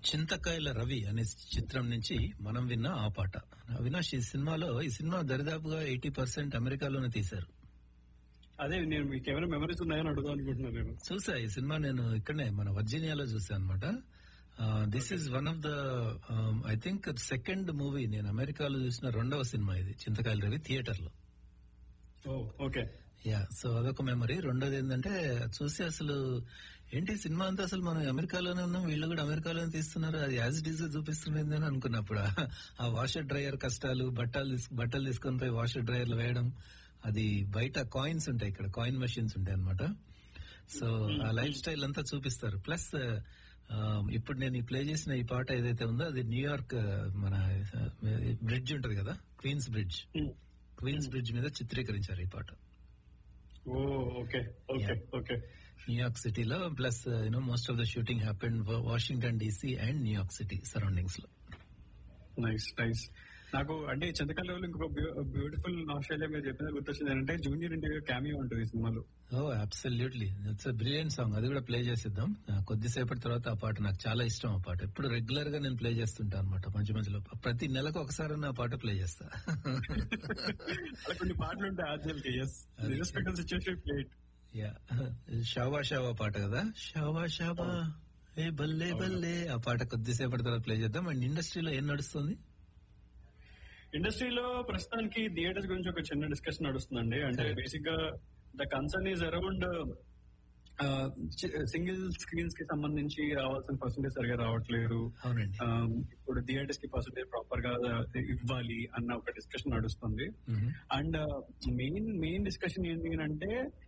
చింతకాయల రవి అనే చిత్రం నుంచి మనం విన్న ఆ పాట అవినాష్ ఈ సినిమాలో ఈ సినిమా దరిదాపుగా ఎయిటీ పర్సెంట్ అమెరికాలోనే తీశారు అదే నేను మీకు ఏమైనా మెమరీస్ ఉన్నాయని అడుగుదాం అనుకుంటున్నాను నేను చూసా ఈ సినిమా నేను ఇక్కడనే మన వర్జీనియాలో చూసా అనమాట this is one of the I think second movie నేను అమెరికాలో చూసిన రెండవ సినిమా ఇది చింతకాయల రవి థియేటర్ లో ఓ ఓకే యా సో అదొక మెమరీ రెండోది ఏంటంటే చూసి అసలు ఏంటి సినిమా అంతా అసలు మనం అమెరికాలోనే ఉన్నాం వీళ్ళు కూడా అమెరికాలోనే తీస్తున్నారు అది యాజ్ ఇట్ ఈజ్ చూపిస్తున్నది అని అనుకున్నప్పుడు ఆ వాషర్ డ్రైయర్ కష్టాలు బట్టలు తీసు- బట్టలు తీసుకొని పోయి వాషర్ డ్రైయర్లు వేయడం అది బయట కాయిన్స్ ఉంటాయి ఇక్కడ కాయిన్ మెషిన్స్ ఉంటాయి అనమాట సో ఆ లైఫ్ స్టైల్ అంతా చూపిస్తారు ప్లస్ ఇప్పుడు నేను ఈ ప్లే చేసిన ఈ పాట ఏదైతే ఉందో అది న్యూయార్క్ ఆ, మన బ్రిడ్జ్ ఉంటది కదా క్వీన్స్ బ్రిడ్జ్ క్వీన్స్ బ్రిడ్జ్ మీద చిత్రీకరించారు ఈ పాట oh okay okay okay New York సిటీలో plus you know most of the shooting happen Washington D C and New York city surroundings లో నైస్ నైస్ నాకు అంటే చింతకాయలో ఇంకొక బ్యూటిఫుల్ ఆస్ట్రేలియా మీరు చెప్పిన గుర్తొచ్చింది ఏంటంటే జూనియర్ ఇండియా క్యామియో ఉంటుంది ఈ సినిమాలో oh absolutely it's brilliant song అది కూడా ప్లే చేసిద్దాం ఆ, కొద్దిసేపటి తర్వాత ఆ పాట నాకు చాలా ఇష్టం ఆ పాట ఎప్పుడు రెగ్యులర్ గా నేను ప్లే చేస్తుంటాను అనమాట మధ్య మధ్యలో ప్రతి నెలకు ఒకసారి ఆ పాట ప్లే చేస్తా అలా కొన్ని పాటలు ఉంటాయి ఆర్జల్కి as respect situation plate yeah Shava Shava పాట కదా షావా షావా ఏ బల్లే బల్లే ఆ పాట కొద్దిసేపటి తర్వాత ప్లే చేద్దాం అండ్ ఇండస్ట్రీలో ఏం నడుస్తుంది ఇండస్ట్రీలో ప్రస్తుతానికి థియేటర్స్ గురించి ఒక చిన్న డిస్కషన్ నడుస్తుందండి అంటే Correct. బేసిక్ గా the concern is around single screens కి సంబంధించి రావాల్సిన పర్సంటేజ్ సరిగా రావట్లేరు అవునండి Um, ఇప్పుడు థియేటర్స్ కి పర్సంటేజ్ ప్రాపర్ గా ఇవ్వాలి అన్న ఒక డిస్కషన్ నడుస్తుంది hmm. And main main discussion ఏంటి అంటే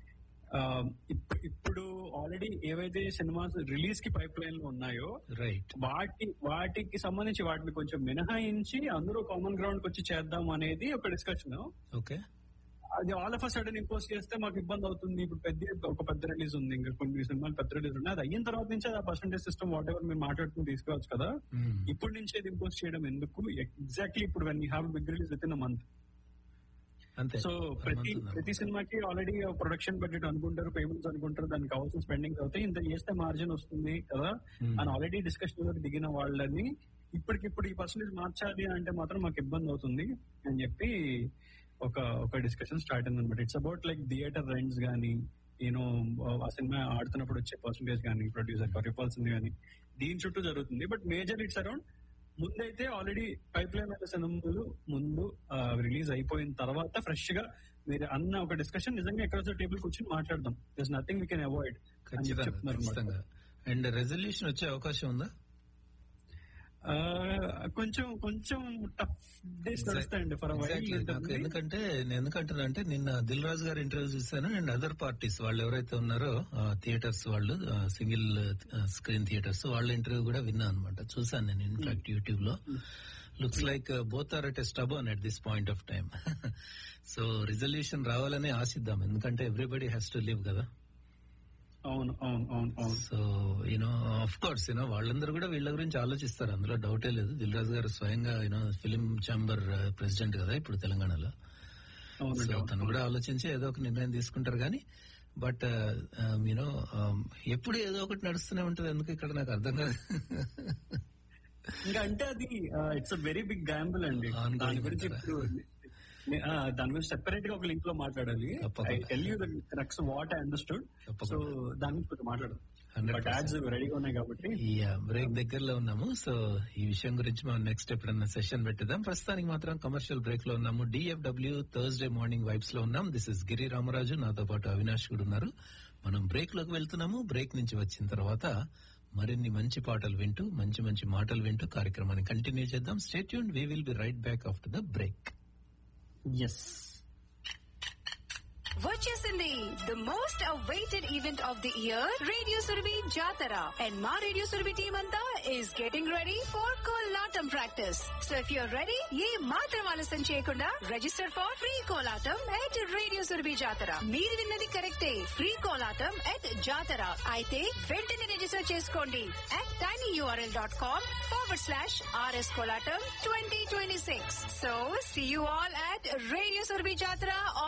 ఇప్- ఇప్పుడు ఆల్రెడీ ఏవైతే సినిమాస్ రిలీజ్ కి పైప్ లైన్ లో ఉన్నాయో రైట్ వాటి వాటికి సంబంధించి వాటిని కొంచెం మినహాయించి అందరూ కామన్ గ్రౌండ్ కి వచ్చి చేద్దాం అనేది ఒక డిస్కషన్ ఓకే అది all of a sudden impose చేస్తే మాకు ఇబ్బంది అవుతుంది ఇప్పుడు పెద్ద ఒక పెద్ద రిలీజ్ ఉంది ఇంకా కొన్ని సినిమాలు పెద్ద రిలీజ్ ఉన్నాయి అది అయిన తర్వాత నుంచి ఆ పర్సంటేజ్ సిస్టమ్ వాట్ ఎవర్ మీరు మాట్లాడుకుని తీసుకోవచ్చు కదా మ్మ్. ఇప్పుడు నుంచి అది ఇంపోజ్ చేయడం ఎందుకు ఎగ్జాక్ట్లీ ఇప్పుడు when you have big release within month అంతే సో ప్రతి మంత్ ఉందా? ప్రతి సినిమాకి ఆల్రెడీ ప్రొడక్షన్ బడ్జెట్ అనుకుంటారు పేమెంట్స్ అనుకుంటారు దానికి కావాల్సిన స్పెండింగ్ అవుతాయి ఇంత చేస్తే మార్జిన్ వస్తుంది కదా Hmm. అని ఆల్రెడీ డిస్కషన్ లో దిగిన వాళ్ళని ఇప్పటికిప్పుడు ఈ పర్సంటేజ్ మార్చాలి అంటే మాత్రం మాకు ఇబ్బంది అవుతుంది అని చెప్పి ఒక ఒక డిస్కషన్ స్టార్ట్ అయింది అనమాట it's about like theatre rents గానీ నేను ఆ సినిమా ఆడుతున్నప్పుడు వచ్చే పర్సంటేజ్ కానీ ప్రొడ్యూసర్ ఇవ్వాల్సింది కానీ దీని చుట్టూ జరుగుతుంది బట్ మేజర్ ఇట్స్ అరౌండ్ ముందైతే ఆల్రెడీ పైప్ లైన్ అయిన సినిమాలు ముందు రిలీజ్ అయిపోయిన తర్వాత ఫ్రెష్ గా మీరు అన్న ఒక డిస్కషన్ నిజంగా ఎక్కడ టేబుల్ కూర్చొని మాట్లాడదాం this nothing we can avoid ఖచ్చితంగా ఖచ్చితంగా అండ్ రెజల్యూషన్ వచ్చే అవకాశం ఉందా కొంచెం కొంచెం టఫ్ డేస్ నడుస్తాయండి ఫర్ Exactly. నాకు ఎందుకంటే నేను ఎందుకంటున్నా అంటే నిన్న దిల్ రాజు గారి ఇంటర్వ్యూ చూశాను అండ్ అదర్ పార్టీస్ వాళ్ళు ఎవరైతే ఉన్నారో థియేటర్స్ వాళ్ళు సింగిల్ స్క్రీన్ థియేటర్స్ వాళ్ళ ఇంటర్వ్యూ కూడా విన్నా అనమాట చూసాను నేను ఇన్ఫాక్ట్ యూట్యూబ్ లో looks like both are at stubborn at this point of time so resolution రావాలని ఆశిద్దాం ఎందుకంటే ఎవ్రీబడి హ్యాస్ టు లివ్ కదా అవును అవును అవును అవును so you know of course you know వాళ్ళందరూ కూడా వీళ్ళ గురించి ఆలోచిస్తారు అందులో డౌటే లేదు దిల్ రాజు గారు స్వయంగా యూనో ఫిలిం ఛాంబర్ ప్రెసిడెంట్ కదా ఇప్పుడు తెలంగాణలో అవునండి సో అవును. తను కూడా ఆలోచించి ఏదో ఒక నిర్ణయం తీసుకుంటారు కానీ బట్ యూనో ఎప్పుడు ఏదో ఒకటి నడుస్తూనే ఉంటది ఎందుకు ఇక్కడ నాకు అర్థం కాదు ఇంకా అంటే అది it's a very big gamble అండి Ongoing దాని గురించి అంటారా? ఇప్పుడు నే- ఆ, దాని గురించి సెపరేట్ గా ఒక లింక్ లో మాట్లాడాలి తప్పకుండా. I tell you that's what I understood తప్పకుండా. సో దాని గురించి కొంచెం మాట్లాడదాం 100%. బట్ యాడ్స్ రెడీగా ఉన్నాయి కాబట్టి ఈ బ్రేక్ దగ్గరలో ఉన్నాము సో ఈ విషయం గురించి మనం నెక్స్ట్ ఎప్పుడన్నా సెషన్ పెట్టిద్దాం ప్రస్తుతానికి మాత్రం కమర్షియల్ బ్రేక్ లో ఉన్నాము డిఎఫ్డబ్ల్యూ థర్స్డే మార్నింగ్ వైబ్స్ లో ఉన్నాం దిస్ ఇస్ గిరి రామరాజు నాతో పాటు అవినాష్ కూడా ఉన్నారు మనం బ్రేక్ లోకి వెళ్తున్నాము బ్రేక్ నుంచి వచ్చిన తర్వాత మరిన్ని మంచి పాటలు వింటూ మంచి మంచి మాటలు వింటూ కార్యక్రమాన్ని కంటిన్యూ చేద్దాం stay tuned we will be right back after the break yes వచ్చేసింది the most awaited event of the year radio Surabhi Jatara and మా రేడియో సురభి టీమ్ అంతా is getting ready for Kolatam practice so if you're ready ఏ మాత్రం ఆలస్యం చేయకుండా register for free Kolatam at radio Surabhi Jatara మీరు విన్నది కరెక్టే ఫ్రీ కోలాటం ఎట్ జాతర అయితే వెంటనే రిజిస్టర్ చేసుకోండి at tiny URL dot com forward slash R S Kolatam twenty twenty six so see you all at radio Surabhi జాతర